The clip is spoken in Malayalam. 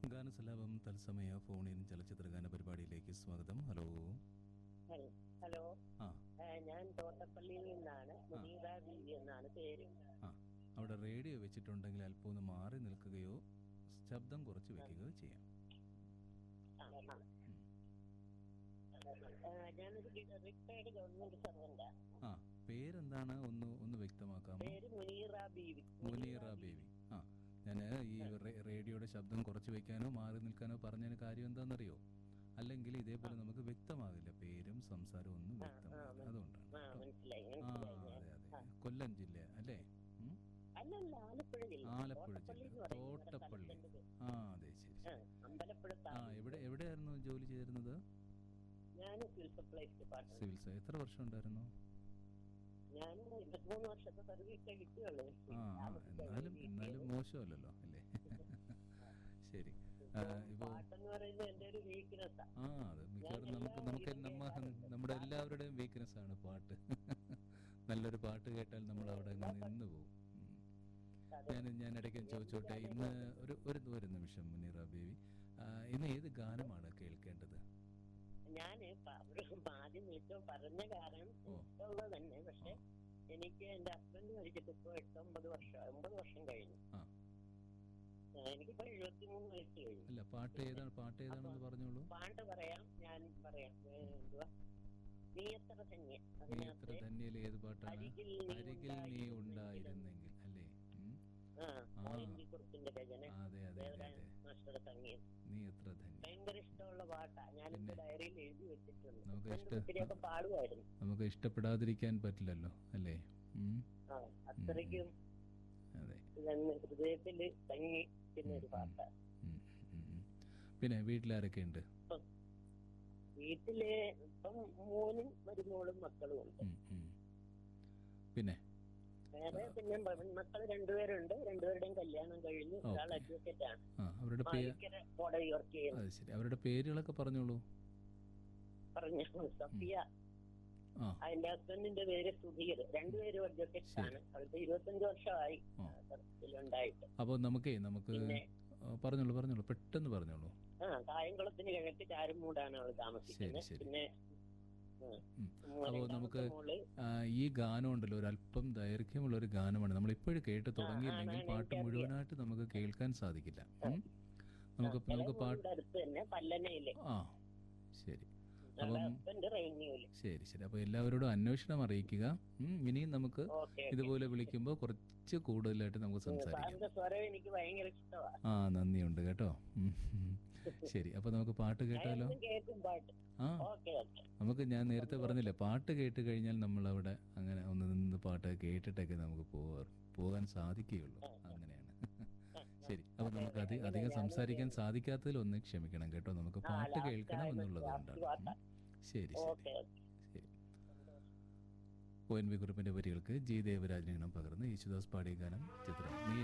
ഗാനസലാപം തത്സമയ ഫോണിൻ ചലച്ചിത്ര ഗാന പരിപാടിയിലേക്ക് സ്വാഗതം ഹലോ ഹലോ ഹലോ ആ ആ, ഞാൻ തോട്ടപ്പള്ളിയിൽ നിന്നാണ് മുനീറ ബീവി എന്നാണ് പേര് ആ അവിടെ റേഡിയോ വെച്ചിട്ടുണ്ടെങ്കിൽ അല്പം ഒന്ന് മാറി നിൽക്കുകയോ ശബ്ദം കുറച്ച് വെക്കുകയോ ചെയ്യാം ആ, ആ. ആ, ഞാനൊരു റിട്ടയർഡ് ഗവൺമെന്റ് സർവന്റാ ആ പേരെന്താണ് ഒന്ന് ഒന്ന് വ്യക്തമാക്കാമോ പേര് മുനീറ ബീവി മുനീറ ബേബി ആ ഞാൻ ഈ റേ- റേഡിയോയുടെ ശബ്ദം കുറച്ച് വെക്കാനോ മാറി നിൽക്കാനോ പറഞ്ഞതിന് കാര്യം എന്താണെന്നറിയോ അല്ലെങ്കിൽ ഇതേപോലെ നമുക്ക് വ്യക്തമാകില്ല പേരും സംസാരവും ഒന്നും ആ, ആ, വ്യക്തമാകില്ല അതുകൊണ്ടാണ് ആ കേട്ടോ. മനസ്സിലായി ആ മനസ്സിലായി അതെ ഞാൻ. അതെ കൊല്ലം ജില്ല അല്ലേ ഉം? അല്ലല്ല ആലപ്പുഴ ജില്ല ആലപ്പുഴ തോട്ടപ്പള്ളി ജില്ല. എന്ന് പറയും ഞങ്ങളുടെ തോട്ടപ്പള്ളി. സ്ഥലത്തിന്റെ പേര്. ആ അതെ ശരി ആ, ശരി അമ്പലപ്പുഴ ആ എവിടെ എവിടെയായിരുന്നു ജോലി ചെയ്തിരുന്നത് ഞാൻ സിവിൽ സപ്ലൈസ് ഡിപ്പാർട്ട്മെന്റ് സിവിൽ സ- എത്ര വർഷം ഉണ്ടായിരുന്നു ഞാൻ ഇരുപത്തിമൂന്ന് വർഷത്തെ സർവീസ് കിട്ടുകയുള്ളൂ ആ ആ, എന്നാലും എന്നാലും മോശമല്ലല്ലോ അല്ലേ ശരി ആ, ഇപ്പൊ പാട്ടെന്ന് പറയുന്നത് എന്റെ ഒരു വീക്ക്നെസ്സാ ആ അത് മിക്കവാറും നമുക്ക് നമുക്ക് നമ്മ നമ്മുടെ എല്ലാവരുടെയും വീക്ക്നെസ് ആണ് പാട്ട് നല്ലൊരു പാട്ട് കേട്ടാൽ നമ്മൾ അവിടെ അങ്ങ് നിന്ന് പോകും ഉം. ഞാൻ ഞാൻ ഇടയ്ക്ക് ചോദിച്ചോട്ടെ ഇന്ന് ഒരു ഒരു ഒരു നിമിഷം മുനീറ ബേബി ആ, ഇന്ന് ഏത് ഗാനമാണ് കേൾക്കേണ്ടത് ഞാന് പ- ഒരു ആദ്യം വിളിച്ചോ പറഞ്ഞ കാരണം ഓ. ഇഷ്ടമുള്ളത് തന്നെ പക്ഷെ എനിക്ക് എന്റെ ഹസ്ബൻഡ് മരിച്ചിട്ട് ഇപ്പൊ എട്ടൊമ്പത് വർഷം ഒമ്പത് വർഷം കഴിഞ്ഞു ആ. ആ, എനിക്കിപ്പോ എഴുപത്തിമൂന്ന് വയസ്സ് കഴിഞ്ഞു അല്ല പാട്ട് ഏതാണ് പാട്ട് ഏതാണെന്ന് പറഞ്ഞോളൂ പാട്ട് പറയാം ഞാൻ പറയാം ഏ, എന്തുവാ നീ എത്ര തന്നെ നീ എത്ര അതിനകത്ത് ധന്യയിൽ ഏത് പാട്ടാണ് അരികിൽ നീ അരികിൽ നീ ഉണ്ടായിരുന്നെങ്കിൽ ഉണ്ടായിരുന്നെങ്കിൽ അല്ലേ ഉം? ആ മോയിൻജി കുറുപ്പിന്റെ രചന അതെ അതെ അതെ ദേവരാജ അതെ മാസ്റ്ററുടെ സംഗീതം നീ എത്ര ധന്യ ഭയങ്കര ഇഷ്ടമുള്ള പാട്ടാ ഞാനിപ്പോ പിന്നെ? ഡയറിയിൽ എഴുതി വെച്ചിട്ടുണ്ട് നമുക്ക് ഹസ്ബൻഡ് ഇഷ്ട- ഒത്തിരിയൊക്കെ പാടുമായിരുന്നു നമുക്ക് ഇഷ്ടപ്പെടാതിരിക്കാൻ പറ്റില്ലല്ലോ അല്ലേ ഉം? ആ അത്രയ്ക്കും അതെ ഇതങ്ങ് ഹൃദയത്തില് തങ്ങി പിന്നെ ഒരു പാട്ടാ ഉം, ഉം, ഉം. പിന്നെ വീട്ടിലാരൊക്കെ ഉണ്ട് വീട്ടില് ഇപ്പം മോനും മരുമോളും മക്കളും ഉണ്ട് ഉം, ഉം. പിന്നെ വേറെ പിന്നെ മക്കള് രണ്ടുപേരുണ്ട് രണ്ടുപേരുടെയും കല്യാണം കഴിഞ്ഞു ഒരാൾ ഓക്കേ. അഡ്വക്കേറ്റ് ആണ് ആ അവരുടെ പേര് മാലിക്കര കോടതി വർക്ക് ചെയ്യുന്നു അത് ശരി അവരുടെ പേരുകളൊക്കെ പറഞ്ഞോളൂ പറഞ്ഞു സഫിയ ആ അതിന്റെ ഹസ്ബൻഡിന്റെ പേര് സുധീർ രണ്ടുപേരും അഡ്വക്കേറ്റ് ആണ് അവർക്ക് ഇരുപത്തഞ്ച് വർഷമായി ആ. സർവീസിലുണ്ടായിട്ട് അപ്പോൾ നമുക്കേ നമുക്ക് പിന്നെ ആ, പറഞ്ഞോളൂ പറഞ്ഞോളൂ പെട്ടെന്ന് പറഞ്ഞോളൂ ആ കായംകുളത്തിന് കിഴക്ക് ചാരുമൂടാണ് അവൾ താമസിക്കുന്നത് ശരി. പിന്നെ ഉം. ഉം, അപ്പോ രണ്ടാമത്തെ നമുക്ക് മോള് ആ, ഈ ഗാനം ഉണ്ടല്ലോ ഒരു അല്പം ദൈർഘ്യമുള്ള ഒരു ഗാനമാണ് നമ്മൾ ഇപ്പോഴും കേട്ട് തുടങ്ങിയില്ലെങ്കിൽ ആണ്, പാട്ട് എനിക്കറിയാം. മുഴുവനായിട്ട് നമുക്ക് കേൾക്കാൻ സാധിക്കില്ല ഉം? നമുക്ക് ആ, നമുക്ക് പാട്ട് ഇവിടെ അടുത്ത് തന്നെ പല്ലനയില് ആ ശരി ഞങ്ങളുടെ അപ്പം- ഹസ്ബൻഡ് റവന്യൂല് ശരി ശരി അപ്പോൾ എല്ലാവരോടും അന്വേഷണം അറിയിക്കുക ഉം, ഇനിയും നമുക്ക് ഓക്കെ ഇതുപോലെ വിളിക്കുമ്പോൾ കുറച്ച് കൂടുതലായിട്ട് നമുക്ക് സംസാരിക്കാം സാറിന്റെ സ്വരം എനിക്ക് ഭയങ്കര ഇഷ്ടമാണ് ആ നന്ദിയുണ്ട് കേട്ടോ ഉം, ഉം. ശരി അപ്പോൾ നമുക്ക് പാട്ട് കേട്ടാലോ കേൾക്കും പാട്ട് ആ ഓക്കെ ഓക്കെ നമുക്ക് ഞാൻ നേരത്തെ പറഞ്ഞില്ലേ പാട്ട് കേട്ട് കഴിഞ്ഞാൽ നമ്മൾ അവിടെ അങ്ങനെ ഒന്ന് നിന്ന് പാട്ട് കേട്ടിട്ടൊക്കെ നമുക്ക് പോവാ പോകാൻ സാധിക്കുകയുള്ളൂ അങ്ങനെയാണ് ശരി അപ്പൊ നമുക്ക് അധി അധികം സംസാരിക്കാൻ സാധിക്കാത്തതിൽ ഒന്ന് ക്ഷമിക്കണം കേട്ടോ നമുക്ക് പാട്ട് last കേൾക്കണം time എന്നുള്ളത് last കൊണ്ടാണ് പാട്ടാ. ഉം. ശരി ശരി ഓക്കെ ഓക്കെ ശരി ഒ എൻ വി കുറിപ്പിന്റെ വരികൾക്ക് ജി ദേവരാജനീണം പകർന്ന് യേശുദാസ് പാടിയ ഗാനം ചിത്രം നീ